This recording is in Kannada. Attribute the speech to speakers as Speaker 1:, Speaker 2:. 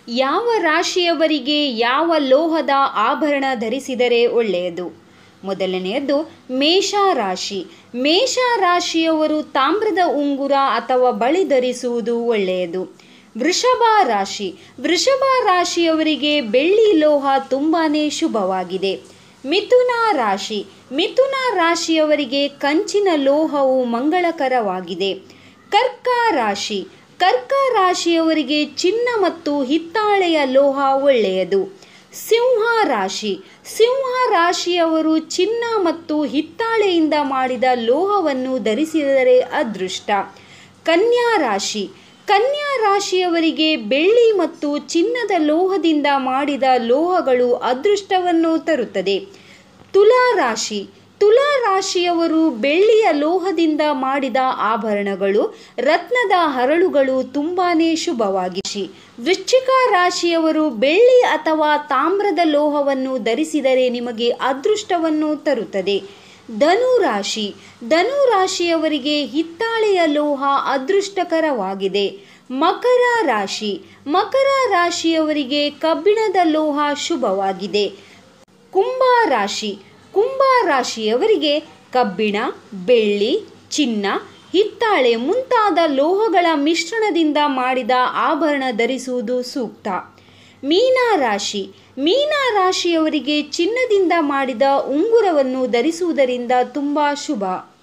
Speaker 1: ಯಾವ ರಾಶಿಯವರಿಗೆ ಯಾವ ಲೋಹದ ಆಭರಣ ಧರಿಸಿದರೆ ಒಳ್ಳೆಯದು ಮೊದಲನೆಯದು ಮೇಷ ರಾಶಿ ಮೇಷ ರಾಶಿಯವರು ತಾಮ್ರದ ಉಂಗುರ ಅಥವಾ ಬಳಿ ಧರಿಸುವುದು ಒಳ್ಳೆಯದು ವೃಷಭ ರಾಶಿ ವೃಷಭ ರಾಶಿಯವರಿಗೆ ಬೆಳ್ಳಿ ಲೋಹ ತುಂಬಾನೇ ಶುಭವಾಗಿದೆ ಮಿಥುನ ರಾಶಿ ಮಿಥುನ ರಾಶಿಯವರಿಗೆ ಕಂಚಿನ ಲೋಹವು ಮಂಗಳಕರವಾಗಿದೆ ಕರ್ಕ ರಾಶಿ ಕರ್ಕ ರಾಶಿಯವರಿಗೆ ಚಿನ್ನ ಮತ್ತು ಹಿತ್ತಾಳೆಯ ಲೋಹ ಒಳ್ಳೆಯದು ಸಿಂಹ ರಾಶಿ ಸಿಂಹ ರಾಶಿಯವರು ಚಿನ್ನ ಮತ್ತು ಹಿತ್ತಾಳೆಯಿಂದ ಮಾಡಿದ ಲೋಹವನ್ನು ಧರಿಸಿದರೆ ಅದೃಷ್ಟ ಕನ್ಯಾ ರಾಶಿ ಕನ್ಯಾ ರಾಶಿಯವರಿಗೆ ಬೆಳ್ಳಿ ಮತ್ತು ಚಿನ್ನದ ಲೋಹದಿಂದ ಮಾಡಿದ ಲೋಹಗಳು ಅದೃಷ್ಟವನ್ನು ತರುತ್ತದೆ ತುಲಾ ರಾಶಿ ತುಲಾ ರಾಶಿಯವರು ಬೆಳ್ಳಿಯ ಲೋಹದಿಂದ ಮಾಡಿದ ಆಭರಣಗಳು ರತ್ನದ ಹರಳುಗಳು ತುಂಬಾನೇ ಶುಭವಾಗಿ ವೃಶ್ಚಿಕ ರಾಶಿಯವರು ಬೆಳ್ಳಿ ಅಥವಾ ತಾಮ್ರದ ಲೋಹವನ್ನು ಧರಿಸಿದರೆ ನಿಮಗೆ ಅದೃಷ್ಟವನ್ನು ತರುತ್ತದೆ ಧನು ರಾಶಿ ಧನು ರಾಶಿಯವರಿಗೆ ಹಿತ್ತಾಳೆಯ ಲೋಹ ಅದೃಷ್ಟಕರವಾಗಿದೆ ಮಕರ ರಾಶಿ ಮಕರ ರಾಶಿಯವರಿಗೆ ಕಬ್ಬಿಣದ ಲೋಹ ಶುಭವಾಗಿದೆ ಕುಂಭ ರಾಶಿ ಕುಂಭ ರಾಶಿಯವರಿಗೆ ಕಬ್ಬಿಣ ಬೆಳ್ಳಿ ಚಿನ್ನ ಹಿತ್ತಾಳೆ ಮುಂತಾದ ಲೋಹಗಳ ಮಿಶ್ರಣದಿಂದ ಮಾಡಿದ ಆಭರಣ ಧರಿಸುವುದು ಸೂಕ್ತ ಮೀನ ರಾಶಿ ಮೀನ ರಾಶಿಯವರಿಗೆ ಚಿನ್ನದಿಂದ ಮಾಡಿದ ಉಂಗುರವನ್ನು ಧರಿಸುವುದರಿಂದ ತುಂಬ ಶುಭ